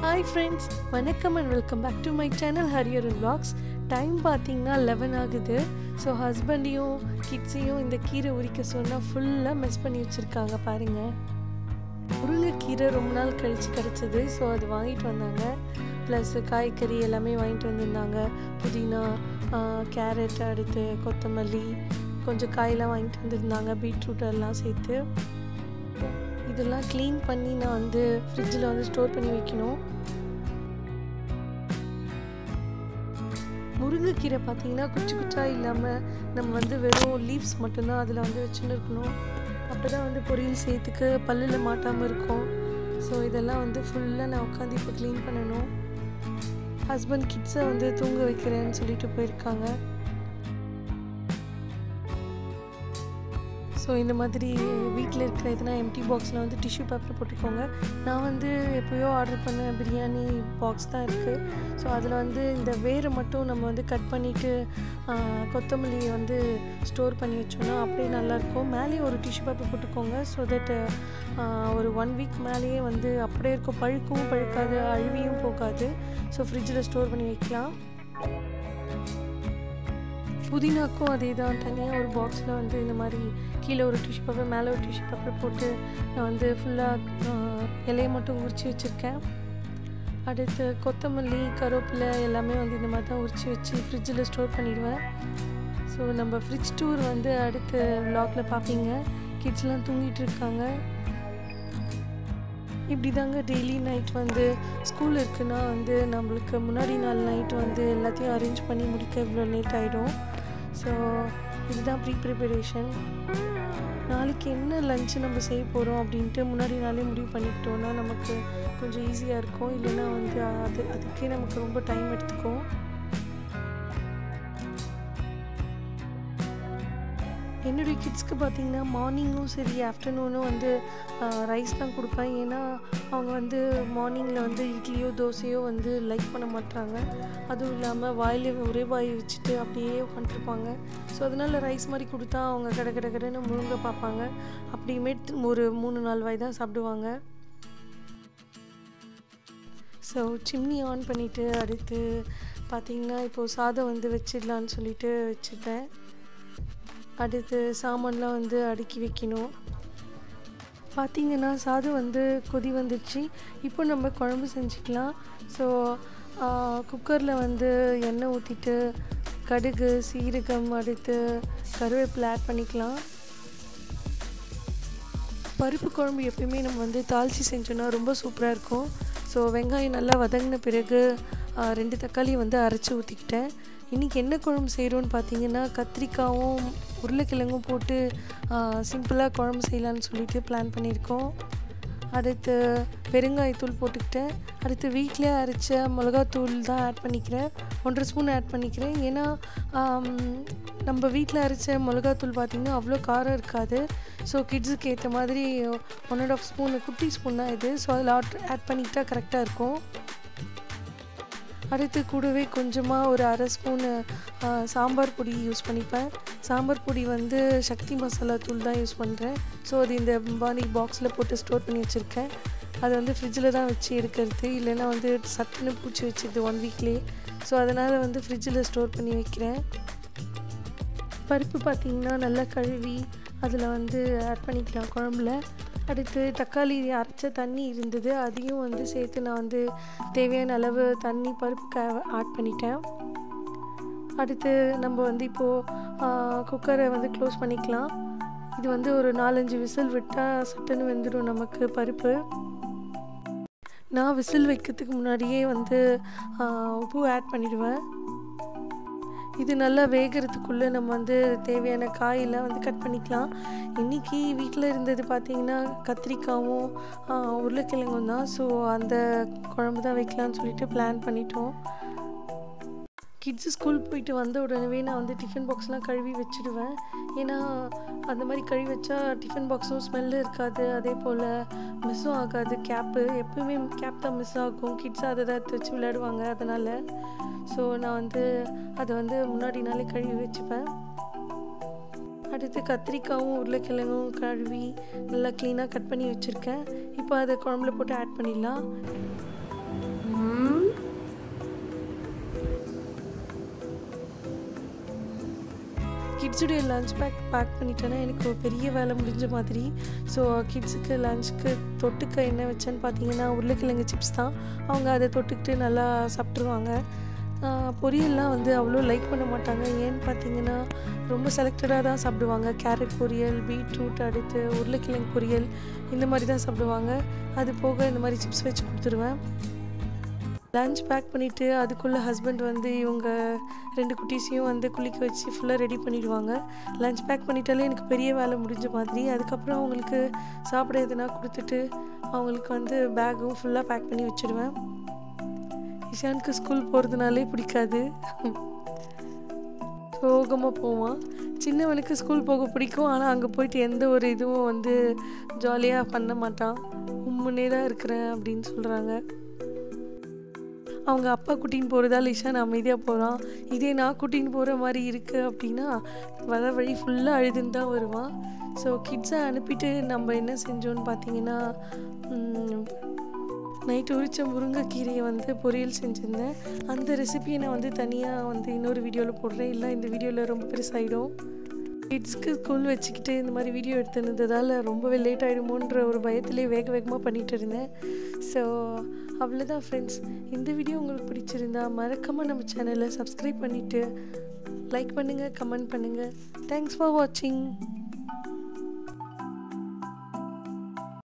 hi friends வணக்கம் and welcome back to my channel ஹரியர் and vlogs time பார்த்தீங்கன்னா eleven ஆகுது ஸோ ஹஸ்பண்டையும் கிட்ஸையும் இந்த கீரை உரிக்க சொன்னால் ஃபுல்லாக மிஸ் பண்ணி வச்சுருக்காங்க பாருங்கள் முருங்கைக்கீரை ரொம்ப நாள் கழித்து கிடச்சிது ஸோ அது வாங்கிட்டு வந்தாங்க ப்ளஸ் காய்கறி எல்லாமே வாங்கிட்டு வந்திருந்தாங்க புதினா கேரட் அடுத்து கொத்தமல்லி கொஞ்சம் காயெல்லாம் வாங்கிட்டு வந்திருந்தாங்க பீட்ரூட் எல்லாம் சேர்த்து இதெல்லாம் க்ளீன் பண்ணி நான் வந்து ஃப்ரிட்ஜில் வந்து ஸ்டோர் பண்ணி வைக்கணும் முருங்கைக்கீரை பார்த்தீங்கன்னா குச்சி குச்சா இல்லாமல் நம்ம வந்து வெறும் லீவ்ஸ் மட்டும்தான் அதில் வந்து வச்சுன்னு இருக்கணும் அப்போ தான் வந்து பொரியல் செய்யறதுக்கு பல்லில் மாட்டாமல் இருக்கும் ஸோ இதெல்லாம் வந்து ஃபுல்லாக நான் உட்காந்து இப்போ க்ளீன் பண்ணணும் ஹஸ்பண்ட் கிட்ஸை வந்து தூங்க வைக்கிறேன்னு சொல்லிட்டு போயிருக்காங்க ஸோ இந்த மாதிரி வீட்டில் இருக்கிற எதுனா எம்டி பாக்ஸில் வந்து டிஷ்யூ பேப்பர் போட்டுக்கோங்க நான் வந்து எப்போயோ ஆர்டர் பண்ண பிரியாணி பாக்ஸ் தான் இருக்குது ஸோ அதில் வந்து இந்த வேரை மட்டும் நம்ம வந்து கட் பண்ணிவிட்டு கொத்தமல்லியை வந்து ஸ்டோர் பண்ணி வச்சோன்னா அப்படியே நல்லாயிருக்கும் மேலேயே ஒரு டிஷ்யூ பேப்பர் போட்டுக்கோங்க ஸோ தட் ஒரு ஒன் வீக் மேலேயே வந்து அப்படியே இருக்கும் பழுக்கவும் பழுக்காது அழுவியும் போகாது ஸோ ஃப்ரிட்ஜில் ஸ்டோர் பண்ணி வைக்கலாம் புதினாக்கும் அதே தான் தனியாக ஒரு பாக்ஸில் வந்து இந்த மாதிரி கீழே ஒரு டிஷ்யூ பேப்பர் மேலே ஒரு டிஷ்யூ பேப்பர் போட்டு நான் வந்து ஃபுல்லாக இலையை மட்டும் உரித்து வச்சுருக்கேன் அடுத்து கொத்தமல்லி கருவேப்பிலை எல்லாமே வந்து இந்த மாதிரி தான் உரித்து வச்சு ஃப்ரிட்ஜில் ஸ்டோர் பண்ணிடுவேன் ஸோ நம்ம ஃப்ரிட்ஜ் டூர் வந்து அடுத்த விலாகில் பார்ப்பீங்க கிட்ஸ்லாம் தூங்கிட்டு இருக்காங்க இப்படி தாங்க டெய்லி நைட் வந்து ஸ்கூல் இருக்குன்னா வந்து நம்மளுக்கு முன்னாடி நாள் நைட் வந்து எல்லாத்தையும் அரேஞ்ச் பண்ணி முடிக்க இவ்வளோ லேட் ஆகிடும் ஸோ இதுதான் ப்ரீ ப்ரிப்பரேஷன் நாளைக்கு என்ன லஞ்சு நம்ம செய்ய போகிறோம் அப்படின்ட்டு முன்னாடி நாளே முடிவு பண்ணிக்கிட்டோன்னா நமக்கு கொஞ்சம் ஈஸியாக இருக்கும் இல்லைன்னா வந்து அது அதுக்கே நமக்கு ரொம்ப டைம் எடுத்துக்கும் என்னுடைய கிட்ஸ்க்கு பார்த்தீங்கன்னா மார்னிங்கும் சரி ஆஃப்டர்நூனும் வந்து ரைஸ் தான் கொடுப்பேன் ஏன்னா அவங்க வந்து மார்னிங்கில் வந்து இட்லியோ தோசையோ வந்து லைக் பண்ண மாட்டாங்க அதுவும் இல்லாமல் வாயில் ஒரே வாய் வச்சுட்டு அப்படியே உட்காந்துருப்பாங்க ஸோ அதனால் ரைஸ் மாதிரி கொடுத்தா அவங்க கடை கடை கடைன்னு முழுங்க பார்ப்பாங்க அப்படியுமே ஒரு மூணு நாலு வாய் தான் சாப்பிடுவாங்க ஸோ சிம்னி ஆன் பண்ணிவிட்டு அடுத்து பார்த்திங்கன்னா இப்போது சாதம் வந்து வச்சிடலான்னு சொல்லிட்டு வச்சுட்டேன் அடுத்து சாமான்லாம் வந்து அடுக்கி வைக்கணும் பார்த்திங்கன்னா சாதம் வந்து கொதி வந்துடுச்சு இப்போ நம்ம குழம்பு செஞ்சுக்கலாம் ஸோ குக்கரில் வந்து எண்ணெய் ஊற்றிட்டு கடுகு சீரகம் அடுத்து கருவேப்பிலை ஆட் பண்ணிக்கலாம் பருப்பு குழம்பு எப்பயுமே நம்ம வந்து தாளித்து செஞ்சோன்னா ரொம்ப சூப்பராக இருக்கும் ஸோ வெங்காயம் நல்லா வதங்கின பிறகு ரெண்டு தக்காளி வந்து அரைச்சி ஊற்றிக்கிட்டேன் இன்றைக்கி என்ன குழம்பு செய்கிறோன்னு பார்த்தீங்கன்னா கத்திரிக்காயும் உருளைக்கிழங்கும் போட்டு சிம்பிளாக குழம்பு செய்யலான்னு சொல்லிட்டு பிளான் பண்ணியிருக்கோம் அடுத்து பெருங்காயத்தூள் போட்டுக்கிட்டேன் அடுத்து வீட்டிலே அரைச்ச மிளகாத்தூள் தான் ஆட் பண்ணிக்கிறேன் ஒன்றரை ஸ்பூன் ஆட் பண்ணிக்கிறேன் ஏன்னா நம்ம வீட்டில் அரைச்ச மிளகாத்தூள் பார்த்திங்கன்னா அவ்வளோ காரம் இருக்காது ஸோ கிட்ஸுக்கு ஏற்ற மாதிரி ஒன் அண்ட் ஆஃப் ஸ்பூன் குட்டி ஸ்பூன் தான் இது ஸோ அதில் ஆட் ஆட் பண்ணிக்கிட்டால் கரெக்டாக இருக்கும் அடுத்து கூடவே கொஞ்சமாக ஒரு அரை ஸ்பூனு சாம்பார் பொடி யூஸ் பண்ணிப்பேன் சாம்பார் பொடி வந்து சக்தி மசாலா தூள் தான் யூஸ் பண்ணுறேன் ஸோ அது இந்த பாடி பாக்ஸில் போட்டு ஸ்டோர் பண்ணி வச்சுருக்கேன் அது வந்து ஃப்ரிட்ஜில் தான் வச்சு எடுக்கிறது இல்லைன்னா வந்து சட்டுன்னு பூச்சி வச்சுருது ஒன் வீக்லேயே ஸோ அதனால் வந்து ஃப்ரிட்ஜில் ஸ்டோர் பண்ணி வைக்கிறேன் பருப்பு பார்த்திங்கன்னா நல்லா கழுவி அதில் வந்து ஆட் பண்ணிக்கலாம் குழம்புல அடுத்து தக்காளி அரைச்ச தண்ணி இருந்தது அதையும் வந்து சேர்த்து நான் வந்து தேவையான அளவு தண்ணி பருப்புக்கு ஆட் பண்ணிட்டேன் அடுத்து நம்ம வந்து இப்போது குக்கரை வந்து க்ளோஸ் பண்ணிக்கலாம் இது வந்து ஒரு நாலஞ்சு விசில் விட்டால் சட்டுன்னு வெந்துடும் நமக்கு பருப்பு நான் விசில் வைக்கிறதுக்கு முன்னாடியே வந்து உப்பு ஆட் பண்ணிடுவேன் இது நல்லா வேகிறதுக்குள்ளே நம்ம வந்து தேவையான காயெல்லாம் வந்து கட் பண்ணிக்கலாம் இன்றைக்கி வீட்டில் இருந்தது பார்த்திங்கன்னா கத்திரிக்காவும் உருளைக்கிழங்கும் தான் ஸோ அந்த குழம்பு தான் வைக்கலான்னு சொல்லிட்டு பிளான் பண்ணிட்டோம் கிட்ஸு ஸ்கூல் போயிட்டு வந்த உடனே நான் வந்து டிஃபன் பாக்ஸ்லாம் கழுவி வச்சுடுவேன் ஏன்னா அந்த மாதிரி கழுவி வச்சா டிஃபன் பாக்ஸும் ஸ்மெல்லு இருக்காது அதே போல் மிஸ்ஸும் ஆகாது கேப்பு எப்பவுமே கேப் தான் மிஸ் ஆகும் கிட்ஸ் அதை தான் எடுத்து வச்சு விளையாடுவாங்க அதனால் ஸோ நான் வந்து அதை வந்து முன்னாடி நாளே கழுவி வச்சுப்பேன் அடுத்து கத்திரிக்காவும் உருளைக்கிழங்கும் கழுவி நல்லா க்ளீனாக கட் பண்ணி வச்சுருக்கேன் இப்போ அதை குழம்புல போட்டு ஆட் பண்ணிடலாம் கிட்ஸுடைய லஞ்ச் பேக் பேக் பண்ணிட்டேன்னா எனக்கு ஒரு பெரிய வேலை முடிஞ்ச மாதிரி ஸோ கிட்ஸுக்கு லஞ்சுக்கு தொட்டுக்க என்ன வச்சேன்னு பார்த்தீங்கன்னா உருளைக்கிழங்கு சிப்ஸ் தான் அவங்க அதை தொட்டுக்கிட்டு நல்லா சாப்பிட்ருவாங்க பொரியல்லாம் வந்து அவ்வளோ லைக் பண்ண மாட்டாங்க ஏன்னு பார்த்தீங்கன்னா ரொம்ப செலக்டடாக தான் சாப்பிடுவாங்க கேரட் பொரியல் பீட்ரூட் அடுத்து உருளைக்கிழங்கு பொரியல் இந்த மாதிரி தான் சாப்பிடுவாங்க அது போக இந்த மாதிரி சிப்ஸ் வச்சு கொடுத்துருவேன் லஞ்ச் பேக் பண்ணிவிட்டு அதுக்குள்ளே ஹஸ்பண்ட் வந்து இவங்க ரெண்டு குட்டீஸையும் வந்து குளிக்க வச்சு ஃபுல்லாக ரெடி பண்ணிடுவாங்க லஞ்ச் பேக் பண்ணிட்டாலே எனக்கு பெரிய வேலை முடிஞ்ச மாதிரி அதுக்கப்புறம் அவங்களுக்கு சாப்பிட எதுனா கொடுத்துட்டு அவங்களுக்கு வந்து பேக்கும் ஃபுல்லாக பேக் பண்ணி வச்சுடுவேன் இஷானுக்கு ஸ்கூல் போகிறதுனாலே பிடிக்காது சோகமாக போவான் சின்னவனுக்கு ஸ்கூல் போக பிடிக்கும் ஆனால் அங்கே போயிட்டு எந்த ஒரு இதுவும் வந்து ஜாலியாக பண்ண மாட்டான் உம்முன்னே தான் இருக்கிறேன் அப்படின்னு சொல்கிறாங்க அவங்க அப்பா கூட்டின்னு போகிறதால இஷான் அமைதியாக போகிறான் இதே நான் கூட்டின்னு போகிற மாதிரி இருக்குது அப்படின்னா வர வழி ஃபுல்லாக அழுதுன்னு தான் வருவான் ஸோ கிட்ஸை அனுப்பிட்டு நம்ம என்ன செஞ்சோன்னு பார்த்தீங்கன்னா நைட்டு உரிச்ச முருங்கைக்கீரையை வந்து பொரியல் செஞ்சுருந்தேன் அந்த ரெசிபியை நான் வந்து தனியாக வந்து இன்னொரு வீடியோவில் போடுறேன் இல்லை இந்த வீடியோவில் ரொம்ப பெருசாகிடும் கிட்ஸ்க்கு ஸ்கூல் வச்சுக்கிட்டு இந்த மாதிரி வீடியோ எடுத்துனதால் ரொம்பவே லேட் ஆகிடுமோன்ற ஒரு பயத்திலே வேக வேகமாக பண்ணிகிட்டு இருந்தேன் ஸோ அவ்வளோதான் ஃப்ரெண்ட்ஸ் இந்த வீடியோ உங்களுக்கு பிடிச்சிருந்தா மறக்காமல் நம்ம சேனலை சப்ஸ்கிரைப் பண்ணிவிட்டு லைக் பண்ணுங்கள் கமெண்ட் பண்ணுங்கள் தேங்க்ஸ் ஃபார் வாட்சிங்